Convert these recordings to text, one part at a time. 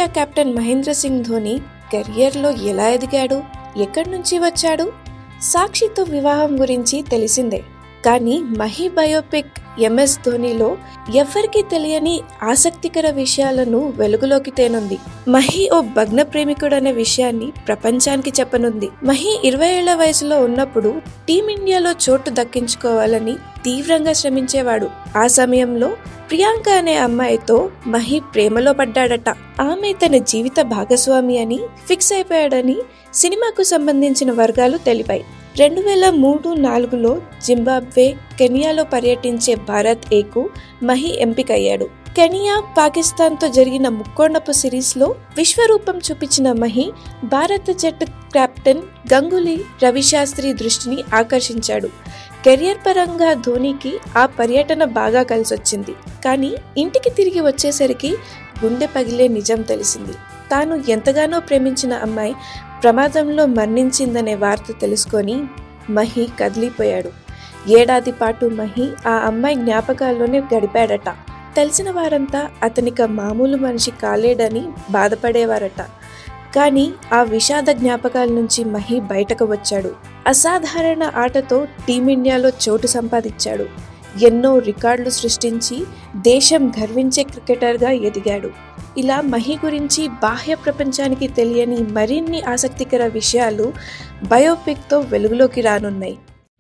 captain Mahindra Singh Dhoni కెరియర్లో ఎలా ఎదిగాడు ఎక్కడి నుంచి వచ్చాడు సాక్షితో వివాహం గురించి తెలిసిందే కానీ మహి బయోపిక్ ఎంఎస్ ధోనిలో ఎవ్వరికీ తెలియని ఆసక్తికర విషయాలను వెలుగులోకి తేనుంది మహి ఓ భగ్న ప్రేమికుడనే విషయాన్ని ప్రపంచానికి చెప్పనుంది మహి ఇరవై ఏళ్ల వయసులో ఉన్నప్పుడు టీమిండియాలో చోటు దక్కించుకోవాలని తీవ్రంగా శ్రమించేవాడు ఆ సమయంలో ప్రియాంక అనే అమ్మాయితో మహి ప్రేమలో పడ్డాడట ఆమె తన జీవిత భాగస్వామి అని ఫిక్స్ అయిపోయాడని సినిమాకు సంబంధించిన వర్గాలు తెలిపాయి రెండు వేల మూడు నాలుగులో జింబాబ్వే కెనియాలో పర్యటించే భారత్ ఏకు మహి ఎంపికయ్యాడు కెనియా పాకిస్తాన్తో జరిగిన ముక్కోండపు సిరీస్లో విశ్వరూపం చూపించిన మహి భారత జట్టు కెప్టెన్ గంగూలీ రవిశాస్త్రి దృష్టిని ఆకర్షించాడు కెరియర్ పరంగా ధోనికి ఆ పర్యటన బాగా కలిసొచ్చింది కానీ ఇంటికి తిరిగి వచ్చేసరికి గుండె పగిలే నిజం తెలిసింది తాను ఎంతగానో ప్రేమించిన అమ్మాయి ప్రమాదంలో మరణించిందనే వార్త తెలుసుకొని మహి కదిలిపోయాడు ఏడాది పాటు మహి ఆ అమ్మాయి జ్ఞాపకాల్లోనే గడిపాడట తెలిసిన వారంతా అతనిక మామూలు మనిషి కాలేడని బాధపడేవారట కానీ ఆ విషాద జ్ఞాపకాల నుంచి మహి బయటకు వచ్చాడు అసాధారణ ఆటతో టీమిండియాలో చోటు సంపాదించాడు ఎన్నో రికార్డులు సృష్టించి దేశం గర్వించే క్రికెటర్గా ఎదిగాడు ఇలా మహి గురించి బాహ్య ప్రపంచానికి తెలియని మరిన్ని ఆసక్తికర విషయాలు బయోపిక్తో వెలుగులోకి రానున్నాయి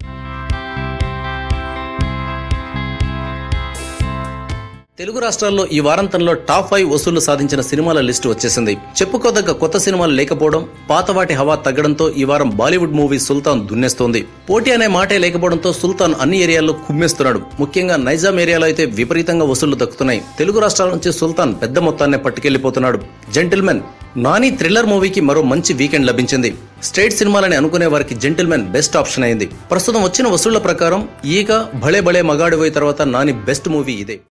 తెలుగు రాష్ట్రాల్లో ఈ వారాంతంలో టాప్ ఫైవ్ వసూళ్లు సాధించిన సినిమాల లిస్టు వచ్చేసింది చెప్పుకోదగ్గ కొత్త సినిమాలు లేకపోవడం పాతవాటి హవా తగ్గడంతో ఈ వారం బాలీవుడ్ మూవీ సుల్తాన్ దున్నేస్తోంది పోటీ అనే మాటే లేకపోవడంతో సుల్తాన్ అన్ని ఏరియాల్లో కుమ్మేస్తున్నాడు ముఖ్యంగా నైజాం ఏరియాలో అయితే విపరీతంగా వసూళ్లు దక్కుతున్నాయి తెలుగు రాష్ట్రాల నుంచి సుల్తాన్ పెద్ద మొత్తాన్ని పట్టుకెళ్లిపోతున్నాడు జెంటిల్మెన్ నాని థ్రిల్లర్ మూవీకి మరో మంచి వీకెండ్ లభించింది స్ట్రైట్ సినిమాలని అనుకునే వారికి జెంటిల్మెన్ బెస్ట్ ఆప్షన్ అయింది ప్రస్తుతం వచ్చిన వసూళ్ల ప్రకారం ఈగ భలే భలే మగాడిపోయి తర్వాత నాని బెస్ట్ మూవీ ఇదే